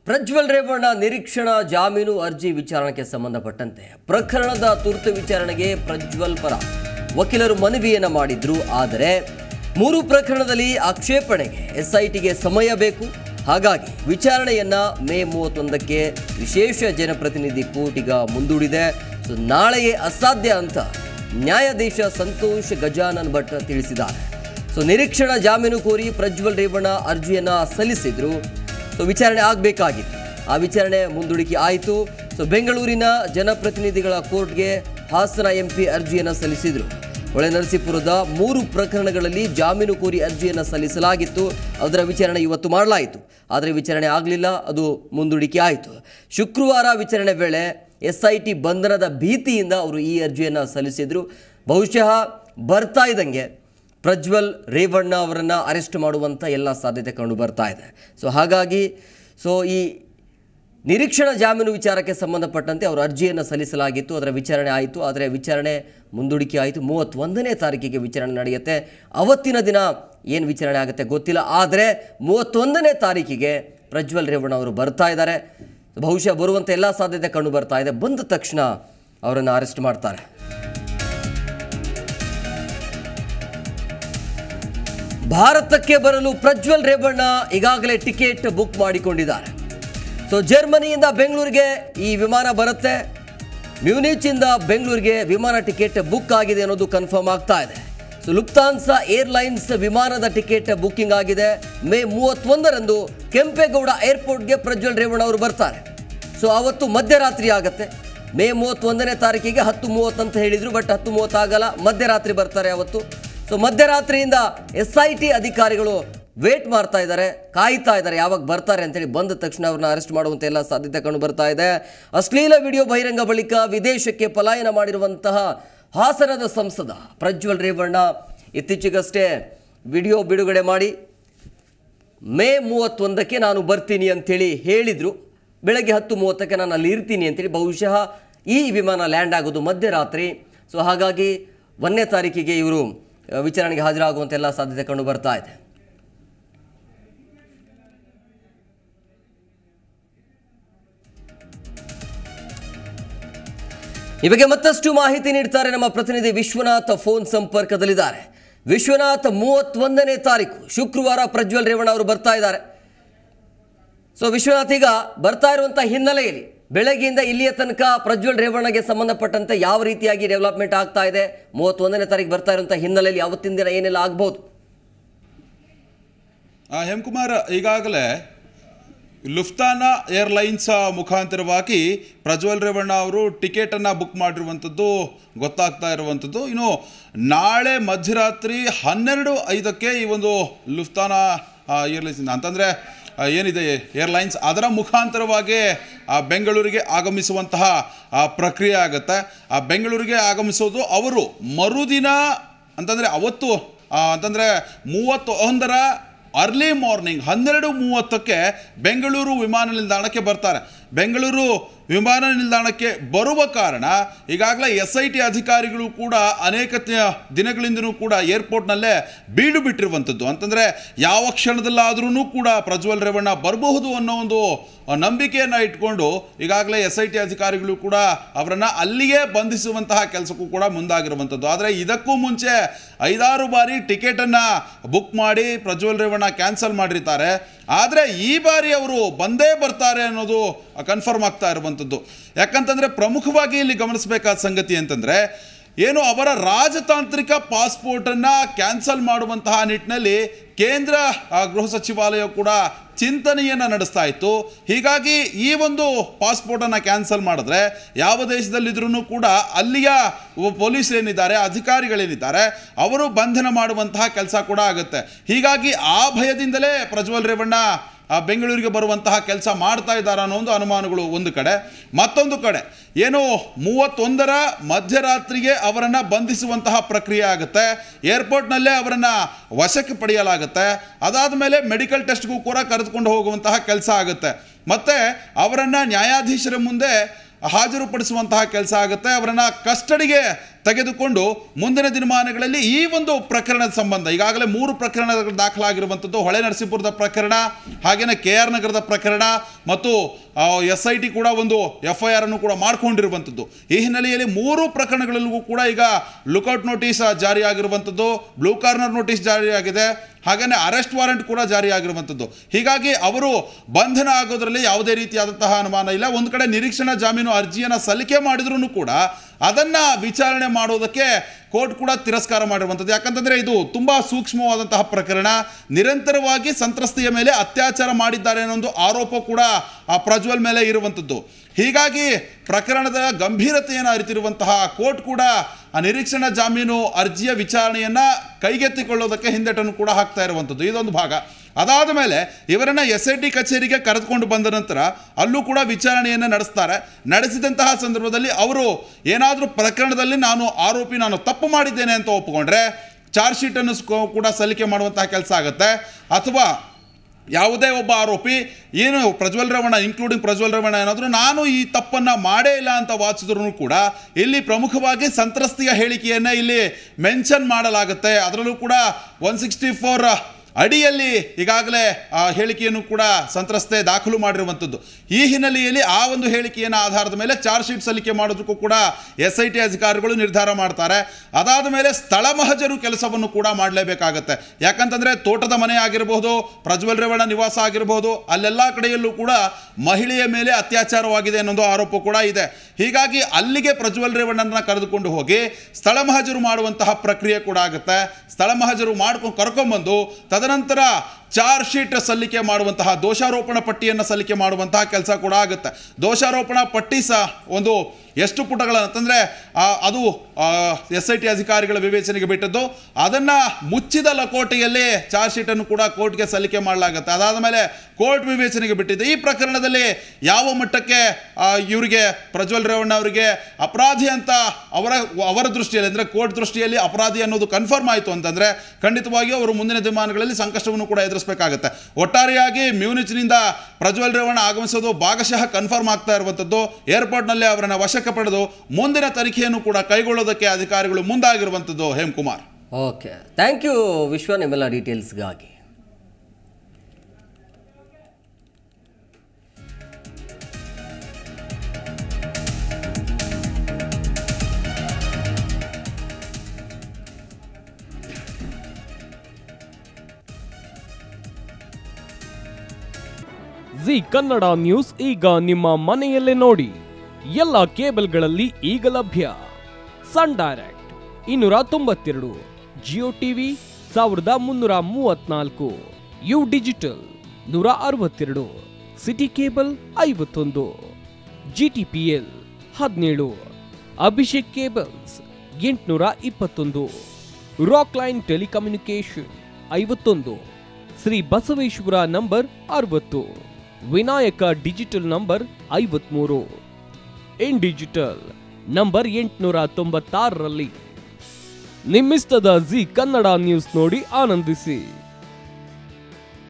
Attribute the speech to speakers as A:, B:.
A: ಪ್ರಜ್ವಲ್ ರೇವಣ್ಣ ನಿರೀಕ್ಷಣಾ ಜಾಮೀನು ಅರ್ಜಿ ವಿಚಾರಣೆಗೆ ಸಂಬಂಧಪಟ್ಟಂತೆ ಪ್ರಕರಣದ ತುರ್ತು ವಿಚಾರಣೆಗೆ ಪ್ರಜ್ವಲ್ ಪರ ವಕೀಲರು ಮನವಿಯನ್ನ ಮಾಡಿದ್ರು ಆದರೆ ಮೂರು ಪ್ರಕರಣದಲ್ಲಿ ಆಕ್ಷೇಪಣೆಗೆ ಎಸ್ಐಟಿಗೆ ಸಮಯ ಬೇಕು ಹಾಗಾಗಿ ವಿಚಾರಣೆಯನ್ನ ಮೇ ಮೂವತ್ತೊಂದಕ್ಕೆ ವಿಶೇಷ ಜನಪ್ರತಿನಿಧಿ ಕೋರ್ಟ್ ಈಗ ಮುಂದೂಡಿದೆ ಸೊ ನಾಳೆಯೇ ಅಸಾಧ್ಯ ಅಂತ ನ್ಯಾಯಾಧೀಶ ಸಂತೋಷ್ ಗಜಾನನ್ ಭಟ್ ತಿಳಿಸಿದ್ದಾರೆ ಸೊ ನಿರೀಕ್ಷಣಾ ಜಾಮೀನು ಕೋರಿ ಪ್ರಜ್ವಲ್ ರೇವಣ್ಣ ಅರ್ಜಿಯನ್ನ ಸಲ್ಲಿಸಿದ್ರು ಸೊ ವಿಚಾರಣೆ ಆಗಬೇಕಾಗಿತ್ತು ಆ ವಿಚಾರಣೆ ಮುಂದೂಡಿಕೆ ಆಯಿತು ಸೊ ಬೆಂಗಳೂರಿನ ಜನಪ್ರತಿನಿಧಿಗಳ ಕೋರ್ಟ್ಗೆ ಹಾಸನ ಎಂಪಿ ಅರ್ಜಿಯನ್ನು ಸಲ್ಲಿಸಿದರು ಹೊಳೆನರಸೀಪುರದ ಮೂರು ಪ್ರಕರಣಗಳಲ್ಲಿ ಜಾಮೀನು ಕೋರಿ ಅರ್ಜಿಯನ್ನು ಸಲ್ಲಿಸಲಾಗಿತ್ತು ಅದರ ವಿಚಾರಣೆ ಇವತ್ತು ಮಾಡಲಾಯಿತು ಆದರೆ ವಿಚಾರಣೆ ಆಗಲಿಲ್ಲ ಅದು ಮುಂದೂಡಿಕೆ ಆಯಿತು ಶುಕ್ರವಾರ ವಿಚಾರಣೆ ವೇಳೆ ಎಸ್ ಐ ಟಿ ಬಂಧನದ ಭೀತಿಯಿಂದ ಅವರು ಈ ಅರ್ಜಿಯನ್ನು ಸಲ್ಲಿಸಿದರು ಬಹುಶಃ ಬರ್ತಾ ಇದ್ದಂಗೆ ಪ್ರಜ್ವಲ್ ರೇವಣ್ಣ ಅವರನ್ನು ಅರೆಸ್ಟ್ ಮಾಡುವಂಥ ಎಲ್ಲ ಸಾಧ್ಯತೆ ಕಂಡು ಬರ್ತಾ ಇದೆ ಸೊ ಹಾಗಾಗಿ ಸೊ ಈ ನಿರೀಕ್ಷಣಾ ಜಾಮೀನು ವಿಚಾರಕ್ಕೆ ಸಂಬಂಧಪಟ್ಟಂತೆ ಅವರು ಅರ್ಜಿಯನ್ನು ಸಲ್ಲಿಸಲಾಗಿತ್ತು ಅದರ ವಿಚಾರಣೆ ಆಯಿತು ಆದರೆ ವಿಚಾರಣೆ ಮುಂದೂಡಿಕೆ ಆಯಿತು ಮೂವತ್ತೊಂದನೇ ತಾರೀಕಿಗೆ ವಿಚಾರಣೆ ನಡೆಯುತ್ತೆ ಅವತ್ತಿನ ದಿನ ಏನು ವಿಚಾರಣೆ ಆಗುತ್ತೆ ಗೊತ್ತಿಲ್ಲ ಆದರೆ ಮೂವತ್ತೊಂದನೇ ತಾರೀಕಿಗೆ ಪ್ರಜ್ವಲ್ ರೇವಣ್ಣ ಅವರು ಬರ್ತಾ ಇದ್ದಾರೆ ಬಹುಶಃ ಬರುವಂಥ ಎಲ್ಲ ಸಾಧ್ಯತೆ ಕಂಡು ಬರ್ತಾ ಇದೆ ಬಂದ ತಕ್ಷಣ ಅವರನ್ನು ಅರೆಸ್ಟ್ ಮಾಡ್ತಾರೆ ಭಾರತಕ್ಕೆ ಬರಲು ಪ್ರಜ್ವಲ್ ರೇವಣ್ಣ ಈಗಾಗಲೇ ಟಿಕೆಟ್ ಬುಕ್ ಮಾಡಿಕೊಂಡಿದ್ದಾರೆ ಸೊ ಜರ್ಮನಿಯಿಂದ ಬೆಂಗಳೂರಿಗೆ ಈ ವಿಮಾನ ಬರುತ್ತೆ ಮ್ಯೂನಿಚಿಂದ ಬೆಂಗಳೂರಿಗೆ ವಿಮಾನ ಟಿಕೆಟ್ ಬುಕ್ ಆಗಿದೆ ಅನ್ನೋದು ಕನ್ಫರ್ಮ್ ಆಗ್ತಾ ಇದೆ ಸೊ ಲುಪ್ತಾನ್ಸಾ ಏರ್ಲೈನ್ಸ್ ವಿಮಾನದ ಟಿಕೆಟ್ ಬುಕ್ಕಿಂಗ್ ಆಗಿದೆ ಮೇ ಮೂವತ್ತೊಂದರಂದು ಕೆಂಪೇಗೌಡ ಏರ್ಪೋರ್ಟ್ಗೆ ಪ್ರಜ್ವಲ್ ರೇವಣ್ಣ ಅವರು ಬರ್ತಾರೆ ಸೊ ಅವತ್ತು ಮಧ್ಯರಾತ್ರಿ ಆಗುತ್ತೆ ಮೇ ಮೂವತ್ತೊಂದನೇ ತಾರೀಕಿಗೆ ಹತ್ತು ಮೂವತ್ತಂತ ಹೇಳಿದ್ರು ಬಟ್ ಹತ್ತು ಮೂವತ್ತಾಗಲ್ಲ ಮಧ್ಯರಾತ್ರಿ ಬರ್ತಾರೆ ಅವತ್ತು ಸೊ ಮಧ್ಯರಾತ್ರಿಯಿಂದ ಎಸ್ ಐ ಟಿ ಅಧಿಕಾರಿಗಳು ವೇಟ್ ಮಾಡ್ತಾ ಇದ್ದಾರೆ ಕಾಯ್ತಾ ಇದ್ದಾರೆ ಯಾವಾಗ ಬರ್ತಾರೆ ಅಂತೇಳಿ ಬಂದ ತಕ್ಷಣ ಅವ್ರನ್ನ ಅರೆಸ್ಟ್ ಮಾಡುವಂತ ಎಲ್ಲ ಸಾಧ್ಯತೆ ಕಂಡು ಬರ್ತಾ ಇದೆ ಅಶ್ಲೀಲ ವಿಡಿಯೋ ಬಹಿರಂಗ ಬಳಿಕ ವಿದೇಶಕ್ಕೆ ಪಲಾಯನ ಮಾಡಿರುವಂತಹ ಹಾಸನದ ಸಂಸದ ಪ್ರಜ್ವಲ್ ರೇವಣ್ಣ ಇತ್ತೀಚೆಗಷ್ಟೇ ವಿಡಿಯೋ ಬಿಡುಗಡೆ ಮಾಡಿ ಮೇ ಮೂವತ್ತೊಂದಕ್ಕೆ ನಾನು ಬರ್ತೀನಿ ಅಂಥೇಳಿ ಹೇಳಿದರು ಬೆಳಗ್ಗೆ ಹತ್ತು ಮೂವತ್ತಕ್ಕೆ ನಾನು ಅಲ್ಲಿ ಇರ್ತೀನಿ ಅಂತೇಳಿ ಬಹುಶಃ ಈ ವಿಮಾನ ಲ್ಯಾಂಡ್ ಆಗೋದು ಮಧ್ಯರಾತ್ರಿ ಸೊ ಹಾಗಾಗಿ ಒಂದನೇ ತಾರೀಕಿಗೆ ಇವರು ಅಹ್, ವಿಚಾರಣೆಗೆ ಹಾಜರಾಗುವಂಥ ಎಲ್ಲ ಸಾಧ್ಯತೆ ಕಂಡು ಬರ್ತಾ ಇದೆ ಈ ಬಗ್ಗೆ ಮತ್ತಷ್ಟು ಮಾಹಿತಿ ನೀಡ್ತಾರೆ ನಮ್ಮ ಪ್ರತಿನಿಧಿ ವಿಶ್ವನಾಥ್ ಫೋನ್ ಸಂಪರ್ಕದಲ್ಲಿದ್ದಾರೆ ವಿಶ್ವನಾಥ್ ಮೂವತ್ತೊಂದನೇ ತಾರೀಕು ಶುಕ್ರವಾರ ಪ್ರಜ್ವಲ್ ರೇವಣ್ಣ ಅವರು ಬರ್ತಾ ಇದ್ದಾರೆ ಸೊ ವಿಶ್ವನಾಥ್ ಈಗ ಬರ್ತಾ ಇರುವಂಥ ಹಿನ್ನೆಲೆಯಲ್ಲಿ ಬೆಳಗ್ಗೆಯಿಂದ ಇಲ್ಲಿಯ ತನಕ ಪ್ರಜ್ವಲ್ ರೇವಣ್ಣಗೆ ಸಂಬಂಧಪಟ್ಟಂತೆ ಯಾವ ರೀತಿಯಾಗಿ ಡೆವಲಪ್ಮೆಂಟ್ ಆಗ್ತಾ ಇದೆ ಮೂವತ್ತೊಂದನೇ ತಾರೀಕು ಬರ್ತಾ ಇರುವಂಥ ಹಿನ್ನೆಲೆಯಲ್ಲಿ ಅವತ್ತಿನ ದಿನ ಏನೆಲ್ಲ ಆಗ್ಬೋದು
B: ಆ, ಹೇಮಕುಮಾರ್ ಈಗಾಗಲೇ ಲುಫ್ತಾನಾ ಏರ್ಲೈನ್ಸ್ ಮುಖಾಂತರವಾಗಿ ಪ್ರಜ್ವಲ್ ರೇವಣ್ಣ ಅವರು ಟಿಕೆಟನ್ನು ಬುಕ್ ಮಾಡಿರುವಂಥದ್ದು ಗೊತ್ತಾಗ್ತಾ ಇರುವಂಥದ್ದು ಇನ್ನು ನಾಳೆ ಮಧ್ಯರಾತ್ರಿ ಹನ್ನೆರಡು ಐದಕ್ಕೆ ಈ ಒಂದು ಲುಫ್ತಾನಾ ಆ, ಏರ್ಲೈನ್ಸ್ ಅಂತಂದರೆ ಆ, ಏನಿದೆ ಏರ್ಲೈನ್ಸ್ ಅದರ ಮುಖಾಂತರವಾಗಿ ಆ ಬೆಂಗಳೂರಿಗೆ ಆಗಮಿಸುವಂತಹ ಆ, ಪ್ರಕ್ರಿಯೆ ಆಗುತ್ತೆ ಆ ಬೆಂಗಳೂರಿಗೆ ಆಗಮಿಸೋದು ಅವರು ಮರುದಿನ ಅಂತಂದರೆ ಅವತ್ತು ಆ, ಅಂತಂದರೆ ಮೂವತ್ತು ಒಂದರ ಅರ್ಲಿ ಮಾರ್ನಿಂಗ್ ಹನ್ನೆರಡು ಮೂವತ್ತಕ್ಕೆ ಬೆಂಗಳೂರು ವಿಮಾನ ನಿಲ್ದಾಣಕ್ಕೆ ಬರ್ತಾರೆ ಬೆಂಗಳೂರು ವಿಮಾನ ನಿಲ್ದಾಣಕ್ಕೆ ಬರುವ ಕಾರಣ ಈಗಾಗಲೇ ಎಸ್ ಐ ಟಿ ಅಧಿಕಾರಿಗಳು ಕೂಡ ಅನೇಕ ತ- ದಿನಗಳಿಂದನೂ ಕೂಡ ಏರ್ಪೋರ್ಟ್ನಲ್ಲೇ ಬೀಡು ಬಿಟ್ಟಿರುವಂಥದ್ದು ಅಂತಂದರೆ ಯಾವ ಕ್ಷಣದಲ್ಲಾದ್ರೂ ಕೂಡ ಪ್ರಜ್ವಲ್ ರೇವಣ್ಣ ಬರಬಹುದು ಅನ್ನೋ ಒಂದು ನಂಬಿಕೆಯನ್ನು ಇಟ್ಕೊಂಡು ಈಗಾಗಲೇ ಎಸ್ ಐ ಟಿ ಅಧಿಕಾರಿಗಳು ಕೂಡ ಅವರನ್ನು ಅಲ್ಲಿಯೇ ಬಂಧಿಸುವಂತಹ ಕೆಲಸಕ್ಕೂ ಕೂಡ ಮುಂದಾಗಿರುವಂಥದ್ದು ಆದರೆ ಇದಕ್ಕೂ ಮುಂಚೆ ಐದಾರು ಬಾರಿ ಟಿಕೆಟನ್ನು ಬುಕ್ ಮಾಡಿ ಪ್ರಜ್ವಲ್ ರೇವಣ್ಣ ಕ್ಯಾನ್ಸಲ್ ಮಾಡಿರ್ತಾರೆ ಆದರೆ ಈ ಬಾರಿ ಅವರು ಬಂದೇ ಬರ್ತಾರೆ ಅನ್ನೋದು ಕನ್ಫರ್ಮ್ ಆಗ್ತಾ ಇರುವಂಥದ್ದು ಯಾಕಂತಂದರೆ ಪ್ರಮುಖವಾಗಿ ಇಲ್ಲಿ ಗಮನಿಸಬೇಕಾದ ಸಂಗತಿ ಅಂತಂದರೆ ಏನು ಅವರ ರಾಜತಾಂತ್ರಿಕ ಪಾಸ್ಪೋರ್ಟನ್ನು ಕ್ಯಾನ್ಸಲ್ ಮಾಡುವಂತಹ ನಿಟ್ಟಿನಲ್ಲಿ ಕೇಂದ್ರ ಆ, ಗೃಹ ಸಚಿವಾಲಯ ಕೂಡ ಚಿಂತನೆಯನ್ನು ನಡೆಸ್ತಾ ಇತ್ತು ಹೀಗಾಗಿ ಈ ಒಂದು ಪಾಸ್ಪೋರ್ಟನ್ನು ಕ್ಯಾನ್ಸಲ್ ಮಾಡಿದ್ರೆ ಯಾವ ದೇಶದಲ್ಲಿದ್ರೂ ಕೂಡ ಅಲ್ಲಿಯ ಒಬ್ಬ ಪೊಲೀಸ್ ಏನಿದ್ದಾರೆ ಅಧಿಕಾರಿಗಳೇನಿದ್ದಾರೆ ಅವರು ಬಂಧನ ಮಾಡುವಂತಹ ಕೆಲಸ ಕೂಡ ಆಗುತ್ತೆ ಹೀಗಾಗಿ ಆ ಭಯದಿಂದಲೇ ಪ್ರಜ್ವಲ್ ರೇವಣ್ಣ ಆ ಬೆಂಗಳೂರಿಗೆ ಬರುವಂತಹ ಕೆಲಸ ಮಾಡ್ತಾ ಇದ್ದಾರೆ ಅನ್ನೋ ಒಂದು ಅನುಮಾನಗಳು ಒಂದು ಕಡೆ ಮತ್ತೊಂದು ಕಡೆ ಏನು ಮೂವತ್ತೊಂದರ ಮಧ್ಯರಾತ್ರಿಗೆ ಅವರನ್ನು ಬಂಧಿಸುವಂತಹ ಪ್ರಕ್ರಿಯೆ ಆಗುತ್ತೆ ಏರ್ಪೋರ್ಟ್ನಲ್ಲೇ ಅವರನ್ನು ವಶಕ್ಕೆ ಪಡೆಯಲಾಗುತ್ತೆ ಅದಾದ ಮೇಲೆ ಮೆಡಿಕಲ್ ಟೆಸ್ಟ್ಗೂ ಕೂಡ ಕರೆದುಕೊಂಡು ಹೋಗುವಂತಹ ಕೆಲಸ ಆಗುತ್ತೆ ಮತ್ತು ಅವರನ್ನು ನ್ಯಾಯಾಧೀಶರ ಮುಂದೆ ಹಾಜರುಪಡಿಸುವಂತಹ ಕೆಲಸ ಆಗುತ್ತೆ ಅವರನ್ನು ಕಸ್ಟಡಿಗೆ ತೆಗೆದುಕೊಂಡು ಮುಂದಿನ ದಿನಮಾನಗಳಲ್ಲಿ ಈ ಒಂದು ಪ್ರಕರಣದ ಸಂಬಂಧ ಈಗಾಗಲೇ ಮೂರು ಪ್ರಕರಣಗಳು ದಾಖಲಾಗಿರುವಂಥದ್ದು ಹೊಳೆ ನರಸೀಪುರದ ಪ್ರಕರಣ ಹಾಗೆಯೇ ಕೆ ಆರ್ ನಗರದ ಪ್ರಕರಣ ಮತ್ತು ಎಸ್ ಐ ಟಿ ಕೂಡ ಒಂದು ಎಫ್ ಐ ಆರ್ ಅನ್ನು ಕೂಡ ಮಾಡಿಕೊಂಡಿರುವಂಥದ್ದು ಈ ಹಿನ್ನೆಲೆಯಲ್ಲಿ ಮೂರು ಪ್ರಕರಣಗಳಲ್ಲೂ ಕೂಡ ಈಗ ಲುಕೌಟ್ ನೋಟಿಸ್ ಜಾರಿಯಾಗಿರುವಂಥದ್ದು ಬ್ಲೂ ಕಾರ್ನರ್ ನೋಟಿಸ್ ಜಾರಿಯಾಗಿದೆ ಹಾಗೆಯೇ ಅರೆಸ್ಟ್ ವಾರೆಂಟ್ ಕೂಡ ಜಾರಿಯಾಗಿರುವಂಥದ್ದು ಹೀಗಾಗಿ ಅವರು ಬಂಧನ ಆಗೋದ್ರಲ್ಲಿ ಯಾವುದೇ ರೀತಿಯಾದಂತಹ ಅನುಮಾನ ಇಲ್ಲ ಒಂದು ಕಡೆ ನಿರೀಕ್ಷಣಾ ಜಾಮೀನು ಅರ್ಜಿಯನ್ನು ಸಲ್ಲಿಕೆ ಮಾಡಿದ್ರೂ ಕೂಡ ಅದನ್ನು ವಿಚಾರಣೆ ಮಾಡೋದಕ್ಕೆ ಕೋರ್ಟ್ ಕೂಡ ತಿರಸ್ಕಾರ ಮಾಡಿರುವಂಥದ್ದು ಯಾಕಂತಂದರೆ ಇದು ತುಂಬ ಸೂಕ್ಷ್ಮವಾದಂತಹ ಪ್ರಕರಣ ನಿರಂತರವಾಗಿ ಸಂತ್ರಸ್ತೆಯ ಮೇಲೆ ಅತ್ಯಾಚಾರ ಮಾಡಿದ್ದಾರೆ ಅನ್ನೋ ಒಂದು ಆರೋಪ ಕೂಡ ಆ ಪ್ರಜ್ವಲ್ ಮೇಲೆ ಇರುವಂಥದ್ದು ಹೀಗಾಗಿ ಪ್ರಕರಣದ ಗಂಭೀರತೆಯನ್ನು ಅರಿತಿರುವಂತಹ ಕೋರ್ಟ್ ಕೂಡ ಆ ನಿರೀಕ್ಷಣಾ ಜಾಮೀನು ಅರ್ಜಿಯ ವಿಚಾರಣೆಯನ್ನು ಕೈಗೆತ್ತಿಕೊಳ್ಳೋದಕ್ಕೆ ಹಿಂದೆಟನ್ನು ಕೂಡ ಹಾಕ್ತಾ ಇರುವಂಥದ್ದು ಇದೊಂದು ಭಾಗ ಅದಾದ ಮೇಲೆ ಇವರನ್ನು ಎಸ್ ಐ ಟಿ ಕಚೇರಿಗೆ ಕರೆದುಕೊಂಡು ಬಂದ ನಂತರ ಅಲ್ಲೂ ಕೂಡ ವಿಚಾರಣೆಯನ್ನು ನಡೆಸ್ತಾರೆ ನಡೆಸಿದಂತಹ ಸಂದರ್ಭದಲ್ಲಿ ಅವರು ಏನಾದರೂ ಪ್ರಕರಣದಲ್ಲಿ ನಾನು ಆರೋಪಿ ನಾನು ತಪ್ಪು ಮಾಡಿದ್ದೇನೆ ಅಂತ ಒಪ್ಪಿಕೊಂಡ್ರೆ ಚಾರ್ಜ್ ಶೀಟನ್ನು ಸ್ಕೊ- ಕೂಡ ಸಲ್ಲಿಕೆ ಮಾಡುವಂತಹ ಕೆಲಸ ಆಗುತ್ತೆ ಅಥವಾ ಯಾವುದೇ ಒಬ್ಬ ಆರೋಪಿ ಏನು ಪ್ರಜ್ವಲ್ ರೇವಣ್ಣ ಇನ್ಕ್ಲೂಡಿಂಗ್ ಪ್ರಜ್ವಲ್ ರೇವಣ್ಣ ಏನಾದರೂ ನಾನು ಈ ತಪ್ಪನ್ನು ಮಾಡೇ ಇಲ್ಲ ಅಂತ ವಾಚಿಸಿದ್ರು ಕೂಡ ಇಲ್ಲಿ ಪ್ರಮುಖವಾಗಿ ಸಂತ್ರಸ್ತೆಯ ಹೇಳಿಕೆಯನ್ನು ಇಲ್ಲಿ ಮೆನ್ಷನ್ ಮಾಡಲಾಗುತ್ತೆ ಅದರಲ್ಲೂ ಕೂಡ ಒನ್ ಸಿಕ್ಸ್ಟಿ ಫೋರ್ ಅಡಿಯಲ್ಲಿ ಈಗಾಗಲೇ ಆ ಹೇಳಿಕೆಯನ್ನು ಕೂಡ ಸಂತ್ರಸ್ತೆ ದಾಖಲು ಮಾಡಿರುವಂಥದ್ದು ಈ ಹಿನ್ನೆಲೆಯಲ್ಲಿ ಆ ಒಂದು ಹೇಳಿಕೆಯನ್ನು ಆಧಾರದ ಮೇಲೆ ಚಾರ್ಜ್ ಶೀಟ್ ಸಲ್ಲಿಕೆ ಮಾಡೋದಕ್ಕೂ ಕೂಡ ಎಸ್ ಐ ಟಿ ಅಧಿಕಾರಿಗಳು ನಿರ್ಧಾರ ಮಾಡ್ತಾರೆ ಅದಾದ ಮೇಲೆ ಸ್ಥಳ ಮಹಜರು ಕೆಲಸವನ್ನು ಕೂಡ ಮಾಡಲೇಬೇಕಾಗತ್ತೆ ಯಾಕಂತಂದರೆ ತೋಟದ ಮನೆ ಆಗಿರಬಹುದು ಪ್ರಜ್ವಲ್ ರೇವಣ್ಣ ನಿವಾಸ ಆಗಿರಬಹುದು ಅಲ್ಲೆಲ್ಲ ಕಡೆಯಲ್ಲೂ ಕೂಡ ಮಹಿಳೆಯ ಮೇಲೆ ಅತ್ಯಾಚಾರವಾಗಿದೆ ಅನ್ನೋದು ಆರೋಪ ಕೂಡ ಇದೆ ಹೀಗಾಗಿ ಅಲ್ಲಿಗೆ ಪ್ರಜ್ವಲ್ ರೇವಣ್ಣನ ಕರೆದುಕೊಂಡು ಹೋಗಿ ಸ್ಥಳ ಮಹಜರು ಮಾಡುವಂತಹ ಪ್ರಕ್ರಿಯೆ ಕೂಡ ಆಗುತ್ತೆ ಸ್ಥಳ ಮಹಜರು ಮಾಡ್ಕೊಂಡು ಕರ್ಕೊಂಬಂದು ತದನಂತರ ಚಾರ್ಜ್ ಶೀಟ್ ಸಲ್ಲಿಕೆ ಮಾಡುವಂತಹ ದೋಷಾರೋಪಣ ಪಟ್ಟಿಯನ್ನು ಸಲ್ಲಿಕೆ ಮಾಡುವಂತಹ ಕೆಲಸ ಕೂಡ ಆಗುತ್ತೆ ದೋಷಾರೋಪಣ ಪಟ್ಟಿ ಸಹ ಒಂದು ಎಷ್ಟು ಪುಟಗಳ ಅಂತಂದರೆ ಅದು ಎಸ್ ಐ ಟಿ ಅಧಿಕಾರಿಗಳ ವಿವೇಚನೆಗೆ ಬಿಟ್ಟದ್ದು ಅದನ್ನು ಮುಚ್ಚಿದ ಲಕೋಟೆಯಲ್ಲಿ ಚಾರ್ಜ್ ಶೀಟನ್ನು ಕೂಡ ಕೋರ್ಟ್ಗೆ ಸಲ್ಲಿಕೆ ಮಾಡಲಾಗುತ್ತೆ ಅದಾದ ಮೇಲೆ ಕೋರ್ಟ್ ವಿವೇಚನೆಗೆ ಬಿಟ್ಟಿದೆ ಈ ಪ್ರಕರಣದಲ್ಲಿ ಯಾವ ಮಟ್ಟಕ್ಕೆ ಆ, ಇವರಿಗೆ ಪ್ರಜ್ವಲ್ ರೇವಣ್ಣ ಅವರಿಗೆ ಅಪರಾಧಿ ಅಂತ ಅವರ ಅವರ ದೃಷ್ಟಿಯಲ್ಲಿ ಅಂದರೆ ಕೋರ್ಟ್ ದೃಷ್ಟಿಯಲ್ಲಿ ಅಪರಾಧಿ ಅನ್ನೋದು ಕನ್ಫರ್ಮ್ ಆಯಿತು ಅಂತಂದರೆ ಖಂಡಿತವಾಗಿಯೂ ಅವರು ಮುಂದಿನ ದಿನಮಾನಗಳಲ್ಲಿ ಸಂಕಷ್ಟವನ್ನು ಕೂಡ ಎದುರಿಸಬೇಕಾಗುತ್ತೆ ಒಟ್ಟಾರೆಯಾಗಿ ಮ್ಯೂನಿಚ್ನಿಂದ ಪ್ರಜ್ವಲ್ ರೇವಣ್ಣ ಆಗಮಿಸೋದು ಭಾಗಶಃ ಕನ್ಫರ್ಮ್ ಆಗ್ತಾ ಇರುವಂಥದ್ದು ಏರ್ಪೋರ್ಟ್ನಲ್ಲಿ ಅವರನ್ನು ವಶಕ್ಕೆ ಪಡೆದು ಮುಂದಿನ ತನಿಖೆಯನ್ನು ಕೂಡ ಕೈಗೊಳ್ಳೋದಕ್ಕೆ ಅಧಿಕಾರಿಗಳು ಮುಂದಾಗಿರುವಂಥದ್ದು Hemakumar
A: okay thank you Vishwa ನಿಮ್ಮೆಲ್ಲ ಡೀಟೇಲ್ಸ್ಗಾಗಿ
C: ಜಿ ಕನ್ನಡ ನ್ಯೂಸ್ ಈಗ ನಿಮ್ಮ ಮನೆಯಲ್ಲೇ ನೋಡಿ ಎಲ್ಲ ಕೇಬಲ್ಗಳಲ್ಲಿ ಈಗ ಲಭ್ಯ ಸನ್ ಡೈರೆಕ್ಟ್ ಇನ್ನೂರ ತೊಂಬತ್ತೆರಡು ಜಿಯೋ ಟಿವಿ ಸಾವಿರದ ಮುನ್ನೂರ ಮೂವತ್ನಾಲ್ಕು ಯು ಡಿಜಿಟಲ್ ನೂರ ಅರವತ್ತೆರಡು ಸಿಟಿ ಕೇಬಲ್ ಐವತ್ತೊಂದು ಜಿ ಟಿ ಪಿ ಎಲ್ ಹದಿನೇಳು ಅಭಿಷೇಕ್ ಕೇಬಲ್ಸ್ ಎಂಟುನೂರ ಇಪ್ಪತ್ತೊಂದು ರಾಕ್ ಲೈನ್ ಟೆಲಿಕಮ್ಯುನಿಕೇಶನ್ ಐವತ್ತೊಂದು ಶ್ರೀ ಬಸವೇಶ್ವರ ನಂಬರ್ ಅರವತ್ತು ವಿನಾಯಕ ಡಿಜಿಟಲ್ ನಂಬರ್ ಐವತ್ಮೂರು ಇನ್ ಡಿಜಿಟಲ್ ನಂಬರ್ ಎಂಟುನೂರ ತೊಂಬತ್ತಾರರಲ್ಲಿ ನಿಮ್ಮಿಸ್ತದ ಜಿ ಕನ್ನಡ ನ್ಯೂಸ್ ನೋಡಿ ಆನಂದಿಸಿ